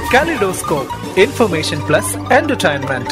Kaleidoscope, information plus entertainment.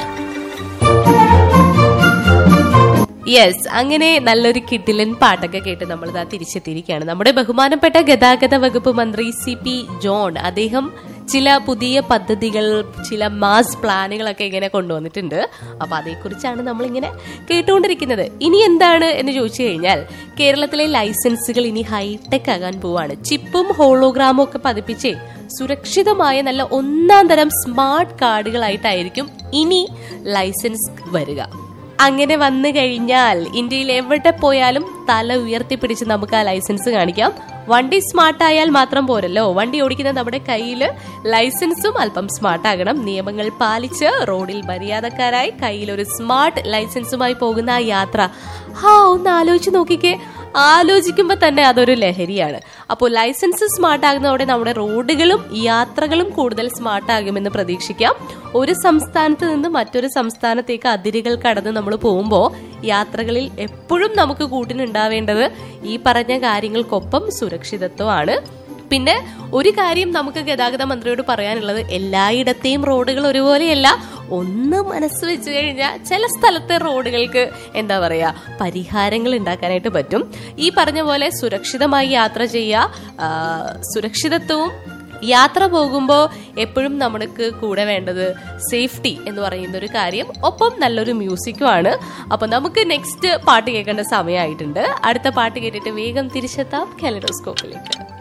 Yes അങ്ങനെ നല്ലൊരു കിഡിലൻ പാട്ടൊക്കെ കേട്ട് നമ്മൾ ഇതാ തിരിച്ചെത്തിയിരിക്കുകയാണ് നമ്മുടെ ബഹുമാനപ്പെട്ട ഗതാഗത വകുപ്പ് മന്ത്രി സി പി ജോൺ അദ്ദേഹം ചില പുതിയ പദ്ധതികൾ ചില മാസ് പ്ലാനുകളൊക്കെ ഇങ്ങനെ കൊണ്ടുവന്നിട്ടുണ്ട് അപ്പൊ അതേക്കുറിച്ചാണ് നമ്മളിങ്ങനെ കേട്ടുകൊണ്ടിരിക്കുന്നത് ഇനി എന്താണ് എന്ന് ചോദിച്ചു കഴിഞ്ഞാൽ കേരളത്തിലെ ലൈസൻസുകൾ ഇനി ഹൈടെക് ആകാൻ പോവാണ് ചിപ്പും ഹോളോഗ്രാമും ഒക്കെ പതിപ്പിച്ചേ സുരക്ഷിതമായ നല്ല ഒന്നാം തരം സ്മാർട്ട് കാർഡുകളായിട്ടായിരിക്കും ഇനി ലൈസൻസ് വരിക അങ്ങനെ വന്നു കഴിഞ്ഞാൽ ഇന്ത്യയിൽ എവിടെ പോയാലും തല ഉയർത്തിപ്പിടിച്ച് നമുക്ക് ആ ലൈസൻസ് കാണിക്കാം വണ്ടി സ്മാർട്ട് ആയാൽ മാത്രം പോരല്ലോ വണ്ടി ഓടിക്കുന്ന നമ്മുടെ കയ്യിൽ ലൈസൻസും അല്പം സ്മാർട്ട് ആകണം നിയമങ്ങൾ പാലിച്ച് റോഡിൽ മര്യാദക്കാരായി കയ്യിൽ ഒരു സ്മാർട്ട് ലൈസൻസുമായി പോകുന്ന ആ യാത്ര ഹാ ഒന്ന് ആലോചിച്ച് നോക്കിക്കേ ആലോചിക്കുമ്പോൾ തന്നെ അതൊരു ലഹരിയാണ് അപ്പോൾ ലൈസൻസ് സ്മാർട്ട് ആകുന്നതോടെ നമ്മുടെ റോഡുകളും യാത്രകളും കൂടുതൽ സ്മാർട്ട് ആകുമെന്ന് പ്രതീക്ഷിക്കാം ഒരു സംസ്ഥാനത്ത് നിന്ന് മറ്റൊരു സംസ്ഥാനത്തേക്ക് അതിരുകൾ കടന്ന് നമ്മൾ പോകുമ്പോൾ യാത്രകളിൽ എപ്പോഴും നമുക്ക് കൂട്ടിനുണ്ടാവേണ്ടത് ഈ പറഞ്ഞ കാര്യങ്ങൾക്കൊപ്പം സുരക്ഷിതത്വമാണ് പിന്നെ ഒരു കാര്യം നമുക്ക് ഗതാഗത മന്ത്രിയോട് പറയാനുള്ളത് എല്ലായിടത്തെയും റോഡുകൾ ഒരുപോലെയല്ല ഒന്ന് മനസ്സ് വെച്ച് കഴിഞ്ഞാൽ ചില സ്ഥലത്തെ റോഡുകൾക്ക് എന്താ പറയാ പരിഹാരങ്ങൾ ഉണ്ടാക്കാനായിട്ട് പറ്റും ഈ പറഞ്ഞ പോലെ സുരക്ഷിതമായി യാത്ര ചെയ്യുക ആ, സുരക്ഷിതത്വവും യാത്ര പോകുമ്പോൾ എപ്പോഴും നമുക്ക് കൂടെ വേണ്ടത് സേഫ്റ്റി എന്ന് പറയുന്ന ഒരു കാര്യം ഒപ്പം നല്ലൊരു മ്യൂസിക്കുമാണ് അപ്പൊ നമുക്ക് നെക്സ്റ്റ് പാട്ട് കേൾക്കേണ്ട സമയമായിട്ടുണ്ട് അടുത്ത പാട്ട് കേട്ടിട്ട് വേഗം തിരിച്ചെത്താം കാലിഡോസ്കോപ്പിലേക്ക്